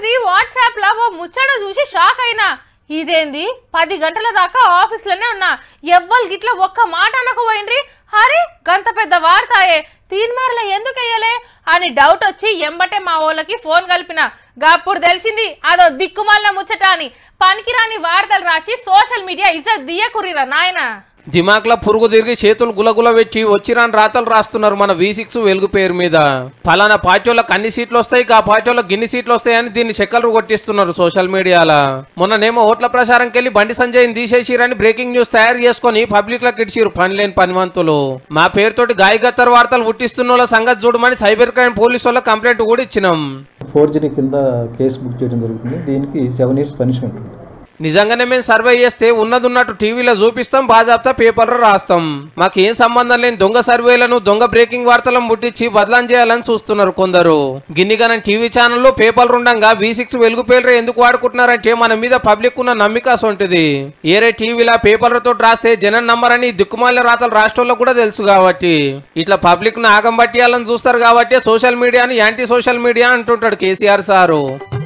రాత్రి వాట్సాప్ లో ఓ ముచ్చట చూసి షాక్ అయినా ఇదేంది పది గంటల దాకా ఆఫీస్లోనే ఉన్నా ఎవ్వరు గిట్ల ఒక్క మాట అనకపోయిండ్రి అరే గంత పెద్ద వార్తాయే తీన్మార్ల ఎందుకు వెయ్యలే అని డౌట్ వచ్చి ఎంబటే మా వాళ్ళకి ఫోన్ కలిపిన గప్పుడు తెలిసింది అదో దిక్కుమాలిన ముచ్చట అని పనికిరాని వార్తలు రాసి సోషల్ మీడియా ఇజ్జత్ దియ్యకురిరా నాయనా దిమాక్లో పురుగు తిరిగి చేతులు గులగుల పెట్టి వచ్చిరాని రాతలు రాస్తున్నారు మన వి సిక్స్ వెలుగు పేరు మీద ఫలానా పార్టీలకు అన్ని సీట్లు వస్తాయి ఆ పార్టీలకు గిన్ని సీట్లు వస్తాయని దీన్ని చెక్కలు కొట్టిస్తున్నారు సోషల్ మీడియాలో మొన్ననేమో ఓట్ల ప్రచారంకి వెళ్ళి బండి సంజయ్ని తీసేసిరని బ్రేకింగ్ న్యూస్ తయారు చేసుకొని పబ్లిక్ లో కిడిచిరు పని లేని పనివంతులు మా పేరుతోటి గాయగత్తర్ వార్తలు పుట్టిస్తున్న వాళ్ళ సంగతి చూడమని సైబర్ క్రైమ్ పోలీసు వాళ్ళ కంప్లైంట్ కూడా ఇచ్చినాం ఫోర్జరీ కింద కేసు బుక్ చేయడం జరుగుతుంది దీనికి సెవెన్ ఇయర్స్ పనిష్మెంట్ ఉంది నిజంగానే మేము సర్వే చేస్తే ఉన్నది ఉన్నట్టు టీవీలో చూపిస్తాం బాజాప్తా పేపర్లో రాస్తాం మాకేం సంబంధం లేని దొంగ సర్వేలను దొంగ బ్రేకింగ్ వార్తలను ముట్టించి బదలాం చేయాలని చూస్తున్నారు కొందరు గిన్నిగానం టీవీ ఛానల్లో పేపర్లు ఉండంగా వి సిక్స్ వెలుగు పేర్లు ఎందుకు వాడుకుంటున్నారంటే మన మీద పబ్లిక్ ఉన్న నమ్మిక ఉంటుంది ఏరే టీవీలా పేపర్లతో రాస్తే జనం నమ్మరని దిక్కుమాల రాతలు రాష్ట్రంలో కూడా తెలుసు కాబట్టి ఇట్లా పబ్లిక్ ను ఆగం పట్టియాలని చూస్తారు కాబట్టి సోషల్ మీడియాని యాంటీ సోషల్ మీడియా అంటుంటాడు కేసీఆర్ సారు